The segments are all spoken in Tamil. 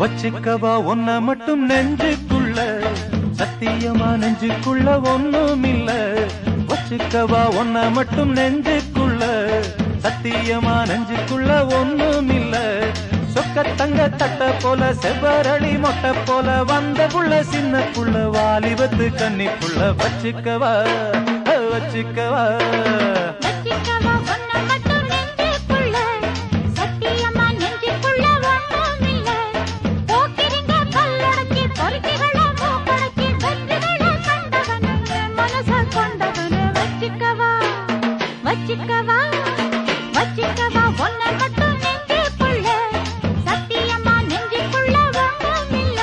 வச்சுக்கவா ஒன்ன மட்டும் நெஞ்சுக்குள்ள சத்தியமா நெஞ்சுக்குள்ள ஒண்ணும் இல்ல வச்சுக்கவா ஒன்ன மட்டும் நெஞ்சுக்குள்ள சத்தியமா நெஞ்சுக்குள்ள ஒண்ணும் இல்ல சொக்க தங்க தட்ட போல செவ்வரளி மொட்டை போல வந்த புள்ள சின்ன புள்ள வாலிபத்து கன்னி புள்ள வச்சுக்கவா வச்சுக்கவா வச்சிக்கவா ஒன்ன மட்டும் நெஞ்சுக்குள்ள சத்தியமா நெஞ்சுக்குள்ள ஒண்ணும் இல்ல போக்கிரிங்க கல்லடக்கி பொறுக்கிகள மூக்கடக்கி வெற்றிகள கண்டவனு மனச கொண்டவனு வச்சிக்கவா வச்சிக்கவா வச்சிக்கவா ஒன்ன மட்டும் நெஞ்சுக்குள்ள சத்தியமா நெஞ்சுக்குள்ள ஒண்ணும் இல்ல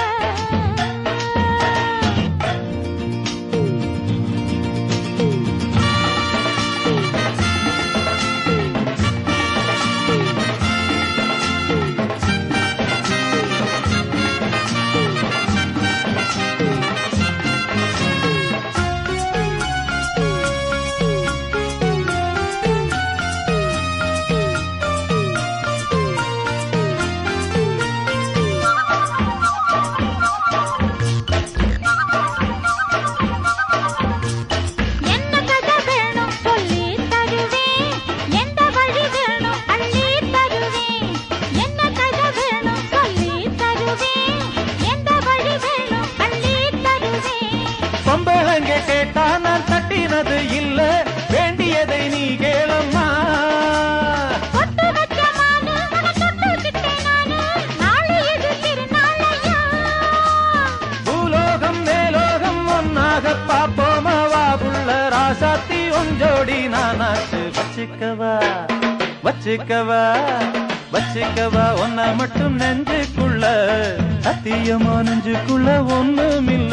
என்ன கதை வேணும் சொல்லி தருவேன் எந்த வழி வேணும் அள்ளி தருவேன் என்ன கதை வேணும் சொல்லி தருவேன் எந்த வழி வேணும் அள்ளி தருவேன் பொம்பளங்க கேட்டா நான் தட்டினது இல்ல வேண்டியதை நீ கேளம்மா பொட்டு வச்ச மானு உன தொட்டுக்கிட்டேன் நானு நாளை இது திருநாளையா பூலோகம் மேலோகம் ஒன்னாக பாப்போமா வா புள்ள ராசாத்தி ஒஞ்சோடி நானாச்சு வச்சுக்கவா வச்சுக்கவா வச்சுக்கவா ஒன்ன மட்டும் நெஞ்சுக்குள்ள சத்தியமா நெஞ்சுக்குள்ள ஒண்ணுமில்ல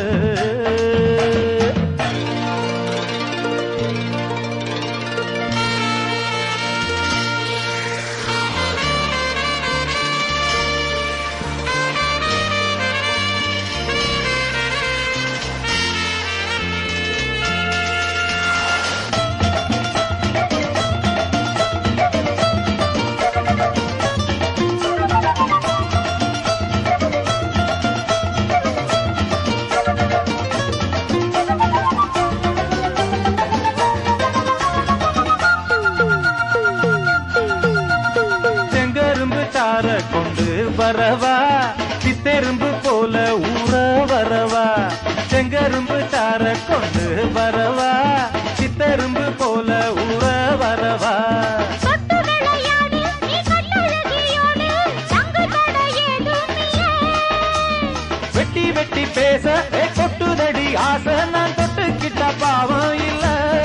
செங்கரும்பு சார கொண்டு வரவா சித்தெரும்பு போல ஊற வரவா செங்கரும்பு சார கொண்டு வரவா சித்தெரும்பு போல ஊற வரவா தொட்டு விளையாடு நீ கல்லழகியோடு சங்கு தட ஏதும் இல்லை வெட்டி வெட்டி பேச ஏ கொட்டுதடி ஆசை நான் தொட்டுக்கிட்ட பாவம் இல்ல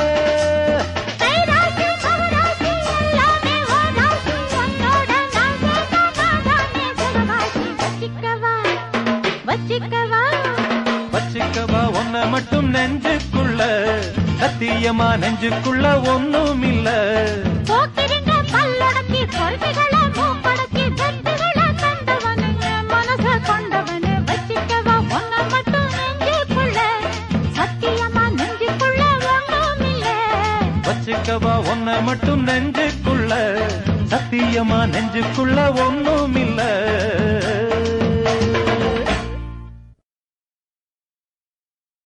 கைராசி மகராசி எல்லாமே ஓராசி உன்னோட நான் சேர்ந்தாதானே சுகவாசி வச்சிக்கவா வச்சிக்கவா வச்சுக்கவா ஒன்ன மட்டும் நெஞ்சுக்குள்ள சத்தியமா நெஞ்சுக்குள்ள ஒண்ணும் இல்ல போக்கிரிங்க பல்லடக்கி பொறுமைகளை மூக்கடக்கி வெற்றிகளை கண்டவனுங்க மனச கொண்டவனு வச்சிக்கவா ஒன்ன மட்டும் நெஞ்சுக்குள்ள சத்தியமா நெஞ்சுக்குள்ள ஒன்றும் இல்லை வச்சுக்கவா ஒன்ன மட்டும் நெஞ்சுக்குள்ள சத்தியமா நெஞ்சுக்குள்ள ஒண்ணும் இல்ல